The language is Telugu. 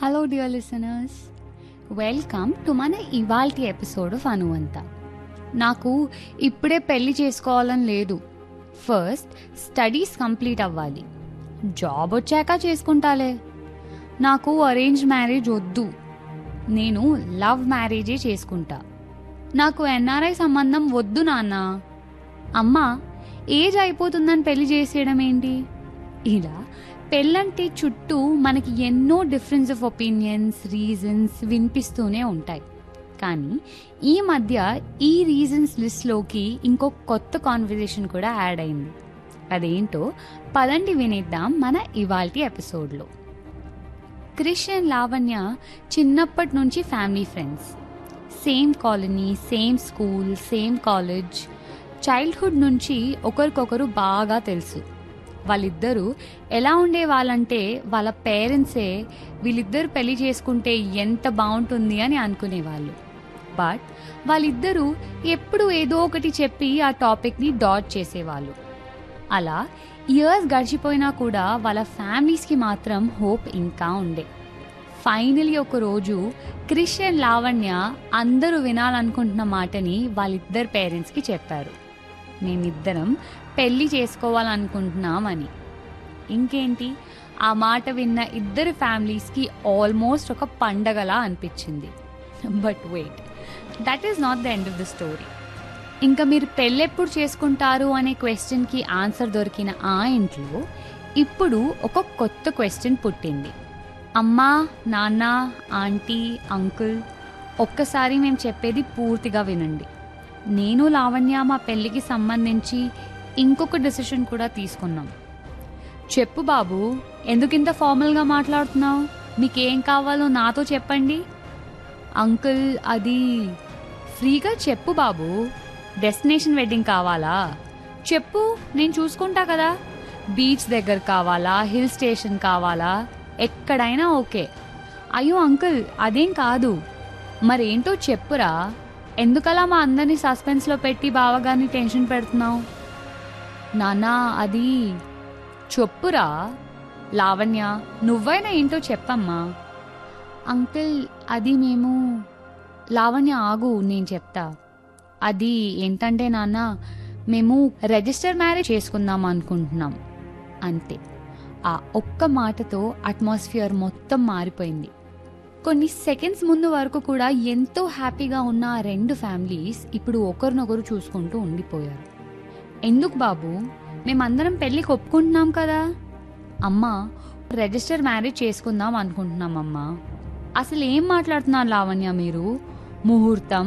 hello dear listeners welcome to మన ఇవాల్టి ఎపిసోడ్ ఆఫ్ అనువంత నాకు ఇప్పుడే పెళ్లి చేసుకోవాలని లేదు ఫస్ట్ స్టడీస్ కంప్లీట్ అవ్వాలి జాబ్ వచ్చాక చేసుకుంటాలే నాకు అరేంజ్ మ్యారేజ్ వద్దు నేను లవ్ మ్యారేజే చేసుకుంటా నాకు ఎన్ఆర్ఐ సంబంధం వద్దు నాన్న అమ్మా ఏజ్ అయిపోతుందని పెళ్లి చేసేయడం ఏంటి ఇలా పెళ్ళంటే చుట్టూ మనకి ఎన్నో డిఫరెన్స్ ఆఫ్ ఒపీనియన్స్ రీజన్స్ వినిపిస్తూనే ఉంటాయి కానీ ఈ మధ్య ఈ రీజన్స్ లిస్ట్లోకి ఇంకో కొత్త కాన్వర్జేషన్ కూడా యాడ్ అయింది అదేంటో పదండి వినేద్దాం మన ఇవాల్టి ఎపిసోడ్లో క్రిష్ అండ్ లావణ్య చిన్నప్పటి నుంచి family friends same colony same school same college childhood నుంచి ఒకరికొకరు బాగా తెలుసు వాళ్ళిద్దరూ ఎలా ఉండేవాళ్ళంటే వాళ్ళ పేరెంట్సే వీళ్ళిద్దరు పెళ్లి చేసుకుంటే ఎంత బాగుంటుంది అని అనుకునేవాళ్ళు బట్ వాళ్ళిద్దరూ ఎప్పుడు ఏదో ఒకటి చెప్పి ఆ టాపిక్ని డాట్ చేసేవాళ్ళు అలా ఇయర్స్ గడిచిపోయినా కూడా వాళ్ళ ఫ్యామిలీస్కి మాత్రం హోప్ ఇంకా ఉండే ఫైనలీ ఒక రోజు క్రిష్ అండ్ లావణ్య అందరూ వినాలనుకుంటున్న మాటని వాళ్ళిద్దరు పేరెంట్స్కి చెప్పారు మేమిద్దరం పెళ్లి చేసుకోవాలనుకుంటున్నాం అని ఇంకేంటి ఆ మాట విన్న ఇద్దరు ఫ్యామిలీస్కి ఆల్మోస్ట్ ఒక పండగలా అనిపించింది but wait that is not the end of the story ఇంకా మీరు పెళ్ళెప్పుడు చేసుకుంటారు అనే క్వశ్చన్కి ఆన్సర్ దొరికిన ఆ ఇంట్లో ఇప్పుడు ఒక కొత్త క్వశ్చన్ పుట్టింది అమ్మా నాన్న ఆంటీ అంకుల్ ఒక్కసారి మేము చెప్పేది పూర్తిగా వినండి నేను లావణ్య మా పెళ్ళికి సంబంధించి ఇంకొక డెసిషన్ కూడా తీసుకున్నాం చెప్పు బాబు ఎందుకింత ఫార్మల్గా మాట్లాడుతున్నావు మీకేం కావాలో నాతో చెప్పండి అంకుల్ అది ఫ్రీగా చెప్పు బాబు డెస్టినేషన్ వెడ్డింగ్ కావాలా చెప్పు నేను చూసుకుంటా కదా బీచ్ దగ్గర కావాలా హిల్ స్టేషన్ కావాలా ఎక్కడైనా ఓకే అయ్యో అంకుల్ అదేం కాదు మరేంటో చెప్పురా ఎందుకలా మా అందరినీ సస్పెన్స్లో పెట్టి బావగారిని టెన్షన్ పెడుతున్నావు నానా అది చెప్పురా లావణ్య నువ్వైనా ఏంటో చెప్పమ్మా అంకుల్ అది మేము లావణ్య ఆగు నేను చెప్తా అది ఏంటంటే నాన్న మేము రిజిస్టర్ మ్యారేజ్ చేసుకుందాం అనుకుంటున్నాం అంతే ఆ ఒక్క మాటతో అట్మాస్ఫియర్ మొత్తం మారిపోయింది కొన్ని సెకండ్స్ ముందు వరకు కూడా ఎంతో హ్యాపీగా ఉన్న ఆ రెండు ఫ్యామిలీస్ ఇప్పుడు ఒకరినొకరు చూసుకుంటూ ఉండిపోయారు ఎందుకు బాబు మేమందరం పెళ్ళికి ఒప్పుకుంటున్నాం కదా అమ్మా రిజిస్టర్ మ్యారేజ్ చేసుకుందాం అనుకుంటున్నాం అమ్మా అసలు ఏం మాట్లాడుతున్నారు లావణ్య మీరు ముహూర్తం